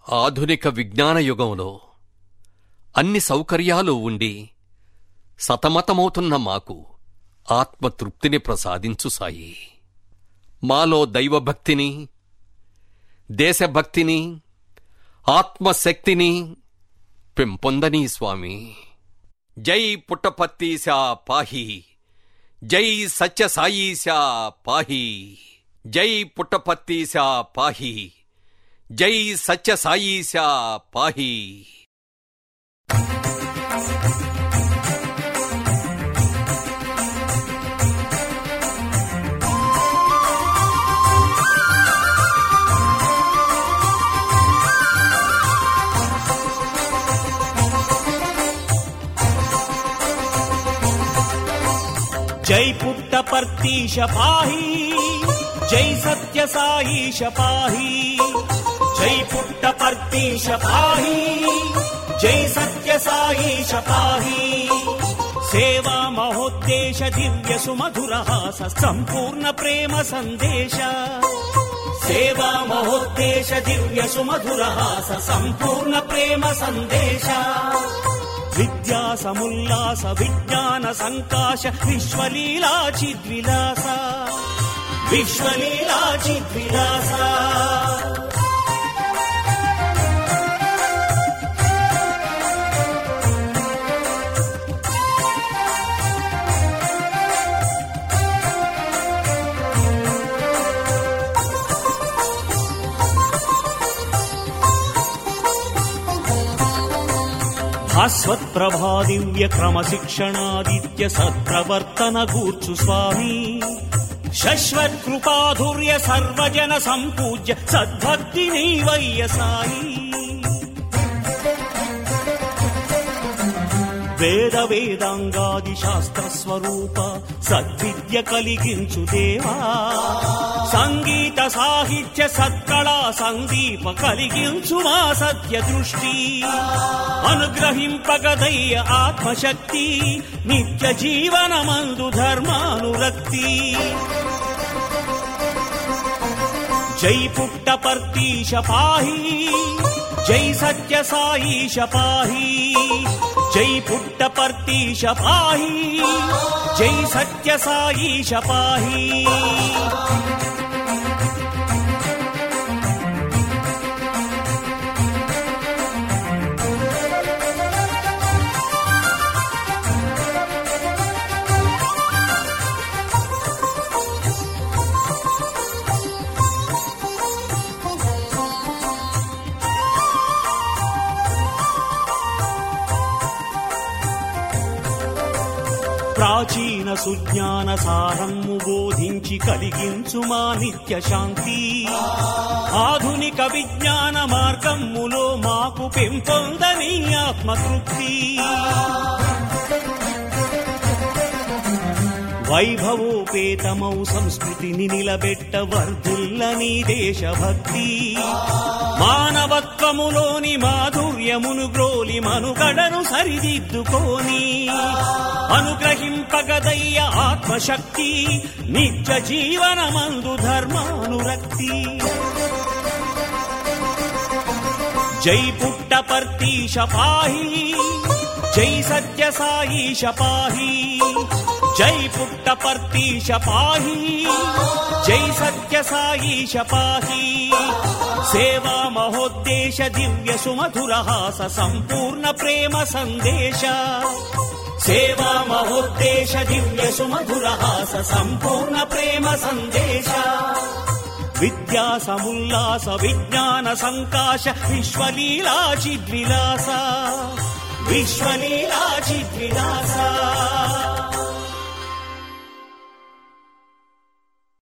ఆధునిక విజ్ఞాన యుగంలో అన్ని సౌకర్యాలు ఉండి సతమతమవుతున్న మాకు ఆత్మతృప్తిని ప్రసాదించు సాయి మాలో దైవభక్తిని దేశభక్తిని ఆత్మశక్తిని పెంపొందని స్వామి జై పుట్టపత్తీశా పాహి జై సత్యసాయీశా పాహి జై పుట్టపత్తీశా పాహి జై సత్యసాయీశా పాహి జై పుట్టపర్తీశ పాహి జై సత్య సాయిష పాహి జై పుట్టపర్తీశ పాహి జై సత్య సాయిష పాహి సేవా మహోద్దేశ దివ్య సుమధుర హాస సంపూర్ణ ప్రేమ సందేశ సేవా మహోద్దేశ దివ్య సుమధుర హాస సంపూర్ణ ప్రేమ సందేశ విద్యా సముల్లాస విజ్ఞాన సంకాశ విశ్వలీలా చిద్విలాస విశ్వలీలా చిద్విలాస భాస్వత్ప్రభా దివ్య క్రమశిక్షణాదిత్య సత్ప్రవర్తన గూర్చు స్వామి శశ్వత్కృపాధుర్య సర్వజన సంపూజ్య సద్భక్తి నీవయ్య సాయి వేద వేదాంగాది శాస్త్ర స్వరూప సద్విద్య కలిగించు దేవా సంగీత సాహిత్య సత్కళా సందీప కలిగించు మా సత్య దృష్టి అనుగ్రహింపగదయ్య ఆత్మశక్తి నిత్య జీవనమందు ధర్మానురక్తి జై పుట్టపర్తీశ పాహి జై సత్య సాయిష పాహి జై పుట్టపర్తీశ పాహి జై సత్య సాయిష పాహి ప్రాచీన సుజ్ఞాన సారము బోధించి కలిగించు మా నిత్య శాంతి ఆధునిక విజ్ఞాన మార్గములో మాకు పెంపొందని ఆత్మతృప్తి వైభవోపేతమౌ సంస్కృతిని నిలబెట్ట వర్ధుల్లని దేశభక్తి మానవత్వములోని మాధుర్యమును గ్రోలి మనుగడను సరిదిద్దుకోని అనుగ్రహింపగదయ్య ఆత్మశక్తి నిత్య జీవనమందు ధర్మానురక్తి జై పుట్టపర్తీశ పాహి జై సత్య సాయిష పాహి జై పుట్టపర్తీశ పాహి జై సత్య సాయిష పాహి సేవా మహోద్దేశ దివ్య సుమధుర హాస సంపూర్ణ ప్రేమ సందేశ సేవా మహోద్దేశ దివ్య సుమధుర హాస సంపూర్ణ ప్రేమ సందేశ విద్యా సముల్లాస విజ్ఞాన సంకాశ విశ్వలీలా చిద్విలాస విశ్వలీలా చిద్విలాస